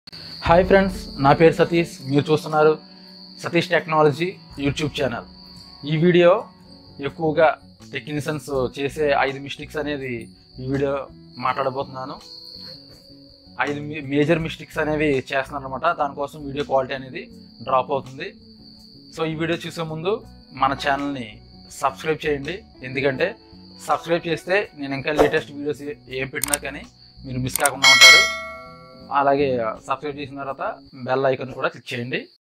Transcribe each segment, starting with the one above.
hi friends నా పేరు సతీష్ మీరు చూస్తున్నారు సతీష్ టెక్నాలజీ యూట్యూబ్ ఛానల్ ఈ వీడియో ఎక్కువగా టెక్నీషియన్స్ చేసే ఐదు మిస్టేక్స్ అనేది ఈ వీడియో మాట్లాడబోతున్నాను ఐదు మేజర్ మిస్టేక్స్ అనేవి చేస్తున్నాను అనమాట దానికోసం వీడియో క్వాలిటీ అనేది డ్రాప్ అవుతుంది సో ఈ వీడియో చూసే ముందు మన ఛానల్ని సబ్స్క్రైబ్ చేయండి ఎందుకంటే సబ్స్క్రైబ్ చేస్తే నేను ఇంకా లేటెస్ట్ వీడియోస్ ఏం పెట్టినా కానీ మీరు మిస్ కాకుండా ఉంటారు అలాగే సబ్స్క్రైబ్ చేసిన తర్వాత బెల్ ఐకాన్ కూడా క్లిక్ చేయండి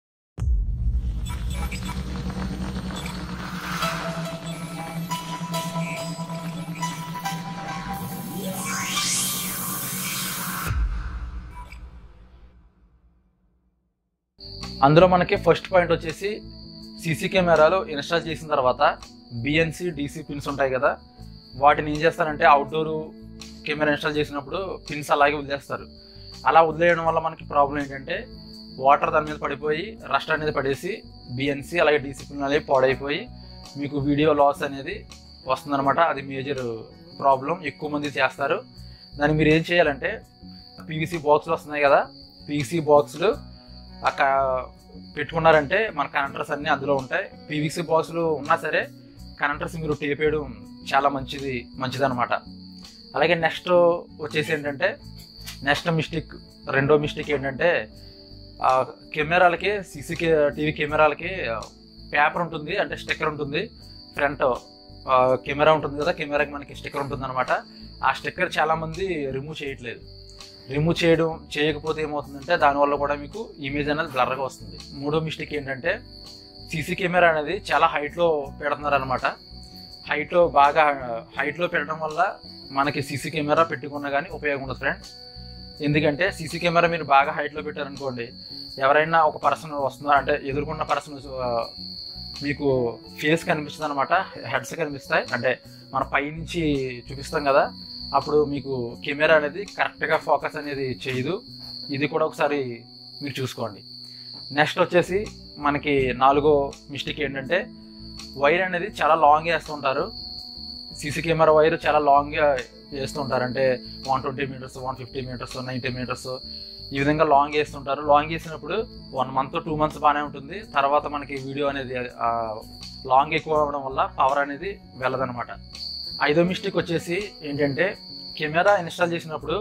అందులో మనకి ఫస్ట్ పాయింట్ వచ్చేసి సీసీ కెమెరాలు ఇన్స్టాల్ చేసిన తర్వాత బిఎన్సి డీసీ పిన్స్ ఉంటాయి కదా వాటిని ఏం చేస్తారంటే అవుట్డోర్ కెమెరా ఇన్స్టాల్ చేసినప్పుడు పిన్స్ అలాగే వదిలేస్తారు అలా వదిలేయడం వల్ల మనకి ప్రాబ్లం ఏంటంటే వాటర్ దాని మీద పడిపోయి రస్ట్ అనేది పడేసి బిఎన్సి అలాగే డీసీ పిన్ అనేవి పాడైపోయి మీకు వీడియో లాస్ అనేది వస్తుందన్నమాట అది మేజర్ ప్రాబ్లం ఎక్కువ మంది చేస్తారు దాన్ని మీరు ఏం చేయాలంటే పీవీసీ బాక్సులు వస్తున్నాయి కదా పీవీసీ బాక్సులు అక్కడ పెట్టుకున్నారంటే మన కనెక్టర్స్ అన్నీ అందులో ఉంటాయి పీవీసీ బాక్సులు ఉన్నా సరే కనెక్టర్స్ మీరు టేప్ వేయడం చాలా మంచిది మంచిదన్నమాట అలాగే నెక్స్ట్ వచ్చేసి ఏంటంటే నెక్స్ట్ మిస్టేక్ రెండో మిస్టేక్ ఏంటంటే ఆ కెమెరాలకి సీసీ టీవీ కెమెరాలకి పేపర్ ఉంటుంది అంటే స్టిక్కర్ ఉంటుంది ఫ్రంట్ కెమెరా ఉంటుంది కదా కెమెరాకి మనకి స్టిక్కర్ ఉంటుంది అనమాట ఆ స్టిక్కర్ చాలామంది రిమూవ్ చేయట్లేదు రిమూవ్ చేయడం చేయకపోతే ఏమవుతుందంటే దానివల్ల కూడా మీకు ఇమేజ్ అనేది బ్లర్గా వస్తుంది మూడో మిస్టేక్ ఏంటంటే సీసీ కెమెరా అనేది చాలా హైట్లో పెడుతున్నారు అనమాట హైట్లో బాగా హైట్లో పెట్టడం వల్ల మనకి సీసీ కెమెరా పెట్టుకున్నా కానీ ఉపయోగం ఉండదు ఫ్రెండ్స్ ఎందుకంటే సీసీ కెమెరా మీరు బాగా హైట్లో పెట్టారనుకోండి ఎవరైనా ఒక పర్సన్ వస్తున్నారు అంటే ఎదుర్కొన్న పర్సన్ మీకు ఫేస్ కనిపిస్తుంది అనమాట హెడ్స్ కనిపిస్తాయి అంటే మన పైనుంచి చూపిస్తాం కదా అప్పుడు మీకు కెమెరా అనేది కరెక్ట్గా ఫోకస్ అనేది చేయదు ఇది కూడా ఒకసారి మీరు చూసుకోండి నెక్స్ట్ వచ్చేసి మనకి నాలుగో మిస్టేక్ ఏంటంటే వైర్ అనేది చాలా లాంగ్ వేస్తుంటారు సీసీ కెమెరా వైర్ చాలా లాంగ్గా వేస్తుంటారు అంటే one twenty metres one fifty metres ninety metres ఈ విధంగా లాంగ్ వేస్తుంటారు లాంగ్ వేసినప్పుడు వన్ మంత్ టూ మంత్స్ బాగానే ఉంటుంది తర్వాత మనకి వీడియో అనేది లాంగ్ ఎక్కువ అవ్వడం వల్ల పవర్ అనేది వెళ్ళదనమాట ఐదో మిస్టేక్ వచ్చేసి ఏంటంటే కెమెరా ఇన్స్టాల్ చేసినప్పుడు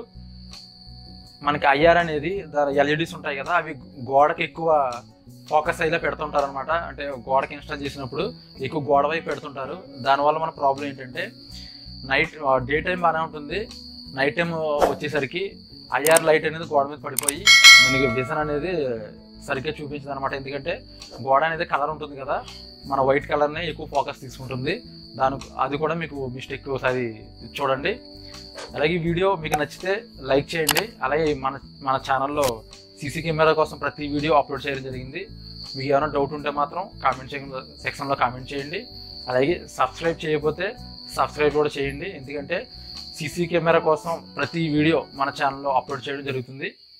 మనకి ఐఆర్ అనేది దాని ఎల్ఈడీస్ ఉంటాయి కదా అవి గోడకి ఎక్కువ ఫోకస్ అయ్యేలా పెడుతుంటారు అనమాట అంటే గోడకి ఇన్స్టాల్ చేసినప్పుడు ఎక్కువ గోడ వైపు పెడుతుంటారు దానివల్ల మన ప్రాబ్లం ఏంటంటే నైట్ డే టైం బాగానే ఉంటుంది నైట్ టైం వచ్చేసరికి ఐఆర్ లైట్ అనేది గోడ మీద పడిపోయి మనకి విజన్ అనేది సరిగ్గా చూపించదు అనమాట ఎందుకంటే గోడ అనేది కలర్ ఉంటుంది కదా మన వైట్ కలర్నే ఎక్కువ ఫోకస్ తీసుకుంటుంది దానికి అది కూడా మీకు మిస్టేక్ ఒకసారి చూడండి అలాగే ఈ వీడియో మీకు నచ్చితే లైక్ చేయండి అలాగే మన మన ఛానల్లో సీసీ కెమెరా కోసం ప్రతి వీడియో అప్లోడ్ చేయడం జరిగింది మీకు ఏమైనా డౌట్ ఉంటే మాత్రం కామెంట్ సెక్షన్లో కామెంట్ చేయండి అలాగే సబ్స్క్రైబ్ చేయకపోతే సబ్స్క్రైబ్ కూడా చేయండి ఎందుకంటే సీసీ కెమెరా కోసం ప్రతి వీడియో మన ఛానల్లో అప్లోడ్ చేయడం జరుగుతుంది